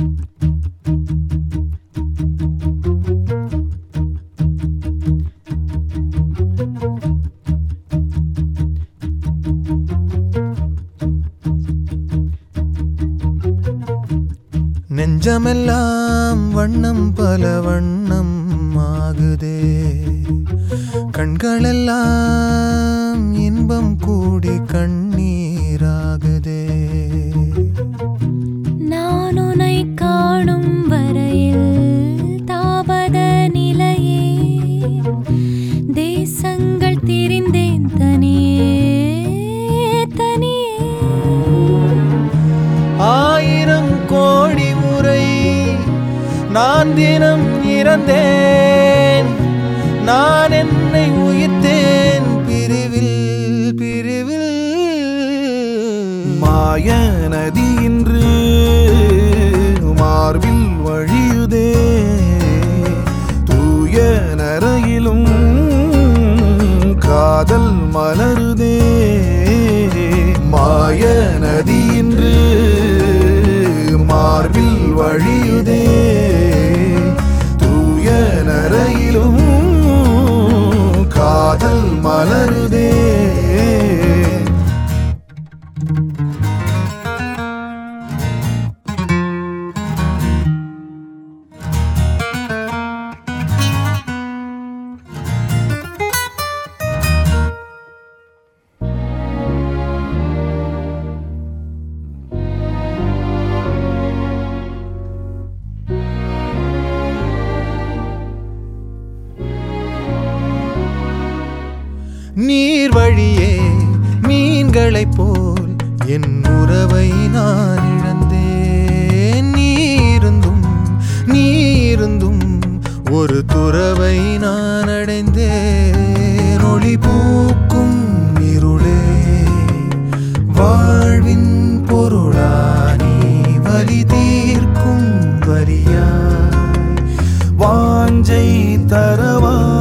நெஞ்சமெல்லாம் வண்ணம் பல வண்ணம் ஆகுதே கண்களெல்லாம் இன்பம் கூடி கண்ணீராகுதே நான் உன்னை காணும் வரையில் தாவத நிலையே தேசங்கள் திரிந்தேன் தனியே தனியே ஆயிரம் கோடி முறை நான் தினம் இறந்தேன் நான் என்னை உயிர்த்தேன் பிரிவில் பிரிவில் மாய நதி இன்று மார்பில் வழியுதே தூய நரையிலும் காதல் மலருதே மாய நதி இன்று மார்பில் வழியுதே தூய நரையிலும் காதல் மலருதே நீர் வழியே மீன்களைப் போல் என் உறவை நான் இழந்தேன் நீருந்தும் நீருந்தும் ஒரு துறவை நான் அடைந்தேன் ஒளி பூக்கும் இருளே வாழ்வின் பொருளானி வலி தீர்க்கும் வரியாய் வாஞ்சை தரவா